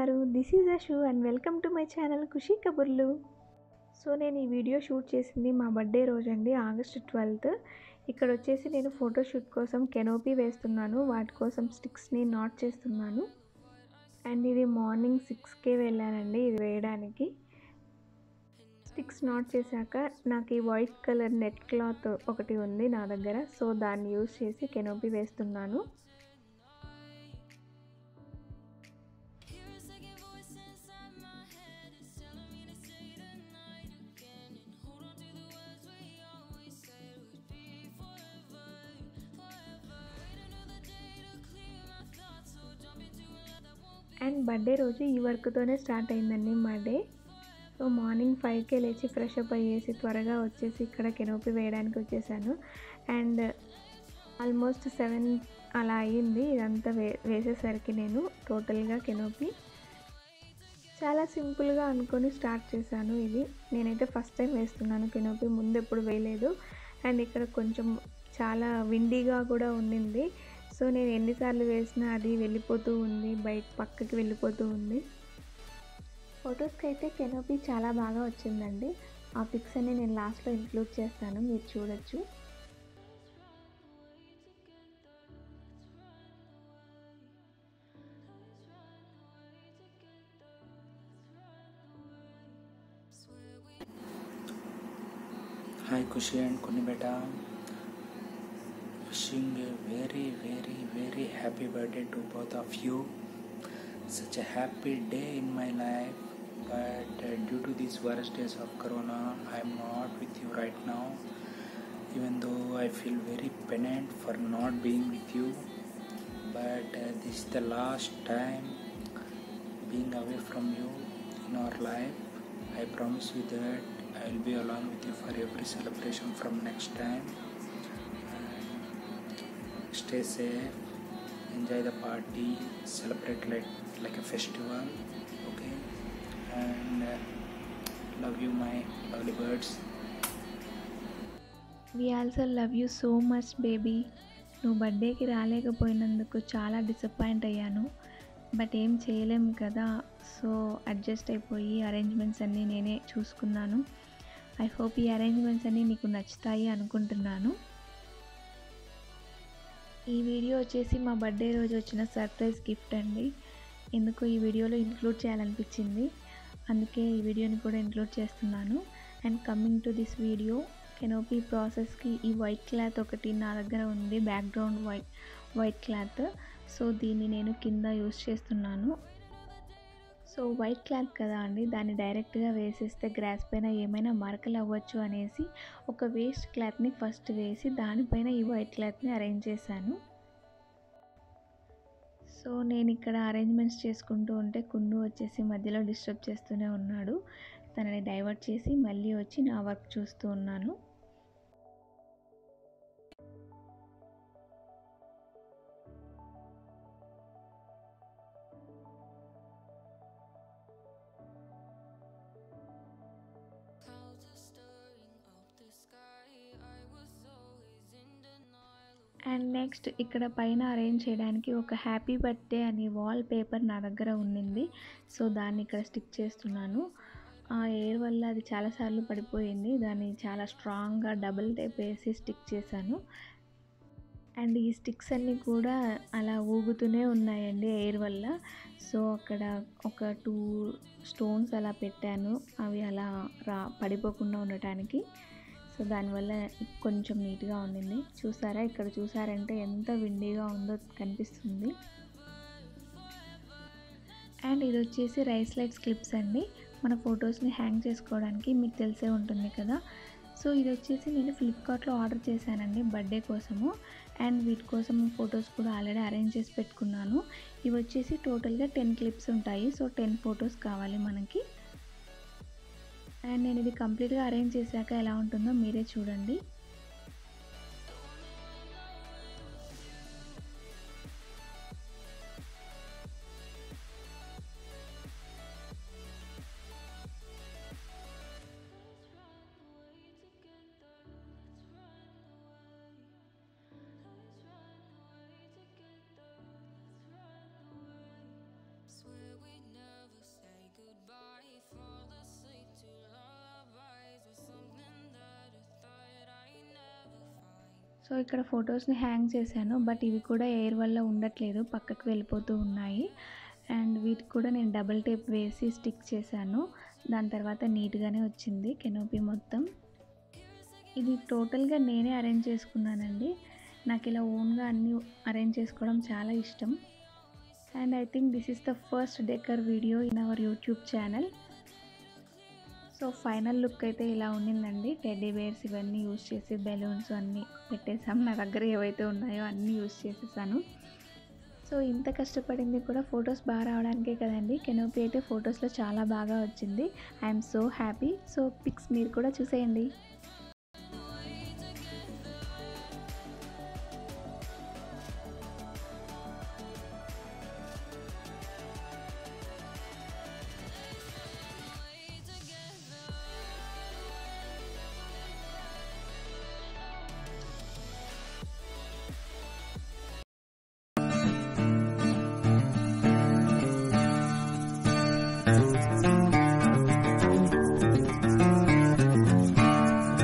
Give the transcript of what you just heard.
ఉన్నారు this is Ashu and welcome to my channel Khushi Kaburlu so నేను ఈ వీడియో షూట్ చేసింది మా బర్త్డే రోజు అండి ఆగస్ట్ ట్వెల్త్ ఇక్కడ వచ్చేసి నేను ఫోటోషూట్ కోసం కెనోపీ వేస్తున్నాను వాటి కోసం స్టిక్స్ని నాట్ చేస్తున్నాను అండ్ ఇది మార్నింగ్ సిక్స్కే వెళ్ళానండి ఇది వేయడానికి స్టిక్స్ నాట్ చేశాక నాకు ఈ వైట్ కలర్ నెట్ క్లాత్ ఒకటి ఉంది నా దగ్గర సో దాన్ని యూజ్ చేసి కెనోపీ వేస్తున్నాను అండ్ బర్త్డే రోజు ఈ వర్క్తోనే స్టార్ట్ అయిందండి మా డే సో మార్నింగ్ ఫైవ్కే లేచి ఫ్రెష్ అప్ అయ్యేసి త్వరగా వచ్చేసి ఇక్కడ కెనోపీ వేయడానికి వచ్చేసాను అండ్ ఆల్మోస్ట్ సెవెన్ అలా అయ్యింది ఇదంతా వే వేసేసరికి నేను టోటల్గా కెనోపీ చాలా సింపుల్గా అనుకొని స్టార్ట్ చేశాను ఇది నేనైతే ఫస్ట్ టైం వేస్తున్నాను కెనోపీ ముందు ఎప్పుడు వేయలేదు అండ్ ఇక్కడ కొంచెం చాలా విండీగా కూడా ఉండింది సో నేను ఎన్నిసార్లు వేసినా అది వెళ్ళిపోతూ ఉంది బయట పక్కకి వెళ్ళిపోతూ ఉంది ఫొటోస్కి అయితే కెనోపీ చాలా బాగా వచ్చిందండి ఆ పిక్స్ అన్ని నేను లాస్ట్లో ఇంక్లూడ్ చేస్తాను మీరు చూడొచ్చు Hi Kushi and Kuni beta. Wishing a very very very happy birthday to both of you. Such a happy day in my life, but uh, due to these worst days of Corona, I am not with you right now. Even though I feel very penitent for not being with you, but uh, this is the last time being away from you in our life. I promise you that I will be along with you for every celebration from next time. And stay safe, enjoy the party, celebrate like like a festival, okay? And uh, love you, my lovely birds. We also love you so much baby నువ్వు బర్త్డేకి రాలేకపోయినందుకు చాలా disappoint అయ్యాను but ఏం చేయలేం కదా so adjust అయిపోయి arrangements అన్నీ నేనే చూసుకున్నాను ఐ హోప్ ఈ అరేంజ్మెంట్స్ అన్నీ నీకు నచ్చుతాయి అనుకుంటున్నాను ఈ వీడియో వచ్చేసి మా బర్త్డే రోజు వచ్చిన సర్ప్రైజ్ గిఫ్ట్ అండి ఎందుకు ఈ వీడియోలో ఇంక్లూడ్ చేయాలనిపించింది అందుకే ఈ వీడియోని కూడా ఇంక్లూడ్ చేస్తున్నాను and coming to this video canopy ప్రాసెస్కి ఈ వైట్ క్లాత్ ఒకటి నా దగ్గర ఉంది background white white cloth so దీన్ని నేను కింద యూస్ చేస్తున్నాను సో వైట్ క్లాత్ కదా అండి దాన్ని డైరెక్ట్గా వేసేస్తే గ్రాస్ పైన ఏమైనా మరకలు అవ్వచ్చు అనేసి ఒక వేస్ట్ క్లాత్ని ఫస్ట్ వేసి దానిపైన ఈ వైట్ క్లాత్ని అరేంజ్ చేశాను సో నేను ఇక్కడ అరేంజ్మెంట్స్ చేసుకుంటూ ఉంటే కున్ను వచ్చేసి మధ్యలో డిస్టర్బ్ చేస్తూనే ఉన్నాడు తనని డైవర్ట్ చేసి మళ్ళీ వచ్చి నా వర్క్ చూస్తూ ఉన్నాను అండ్ నెక్స్ట్ ఇక్కడ పైన అరేంజ్ చేయడానికి ఒక హ్యాపీ బర్త్డే అని వాల్ పేపర్ నా దగ్గర ఉండింది సో దాన్ని ఇక్కడ స్టిక్ చేస్తున్నాను ఆ ఎయిర్ వల్ల అది చాలాసార్లు పడిపోయింది దాన్ని చాలా స్ట్రాంగ్గా డబుల్ టైప్ వేసి స్టిక్ చేశాను అండ్ ఈ స్టిక్స్ అన్నీ కూడా అలా ఊగుతూనే ఉన్నాయండి ఎయిర్ వల్ల సో అక్కడ ఒక టూ స్టోన్స్ అలా పెట్టాను అవి అలా రా పడిపోకుండా ఉండటానికి సో దానివల్ల కొంచెం నీట్గా ఉండింది చూసారా ఇక్కడ చూసారంటే ఎంత విండీగా ఉందో కనిపిస్తుంది అండ్ ఇది వచ్చేసి రైస్ లైట్స్ క్లిప్స్ అండి మన ఫొటోస్ని హ్యాంగ్ చేసుకోవడానికి మీకు తెలిసే ఉంటుంది కదా సో ఇది వచ్చేసి నేను ఫ్లిప్కార్ట్లో ఆర్డర్ చేశానండి బర్త్డే కోసము అండ్ వీటి కోసం ఫొటోస్ కూడా ఆల్రెడీ అరేంజ్ చేసి పెట్టుకున్నాను ఇవి వచ్చేసి టోటల్గా టెన్ క్లిప్స్ ఉంటాయి సో టెన్ ఫొటోస్ కావాలి మనకి అండ్ నేను ఇది కంప్లీట్గా అరేంజ్ చేశాక ఎలా ఉంటుందో మీరే చూడండి Swear we never సో ఇక్కడ ఫొటోస్ని హ్యాంగ్ చేశాను బట్ ఇవి కూడా ఎయిర్ వల్ల ఉండట్లేదు పక్కకు వెళ్ళిపోతూ ఉన్నాయి అండ్ వీటికి కూడా నేను డబల్ టేప్ వేసి స్టిక్ చేశాను దాని తర్వాత నీట్గానే వచ్చింది కెనోపీ మొత్తం ఇది టోటల్గా నేనే అరేంజ్ చేసుకున్నానండి నాకు ఇలా ఓన్గా అన్నీ అరేంజ్ చేసుకోవడం చాలా ఇష్టం and I think this is the first decor video in our YouTube channel so final look అయితే ఇలా ఉండిందండి టెడ్డీ బేర్స్ ఇవన్నీ యూస్ చేసి బెలూన్స్ అన్నీ పెట్టేసాం నా దగ్గర ఏవైతే ఉన్నాయో అన్నీ యూస్ చేసేసాను సో ఇంత కష్టపడింది కూడా ఫొటోస్ బాగా రావడానికే కదండి కెనోపీ అయితే ఫొటోస్లో చాలా బాగా వచ్చింది I'm so happy so pics మీరు కూడా చూసేయండి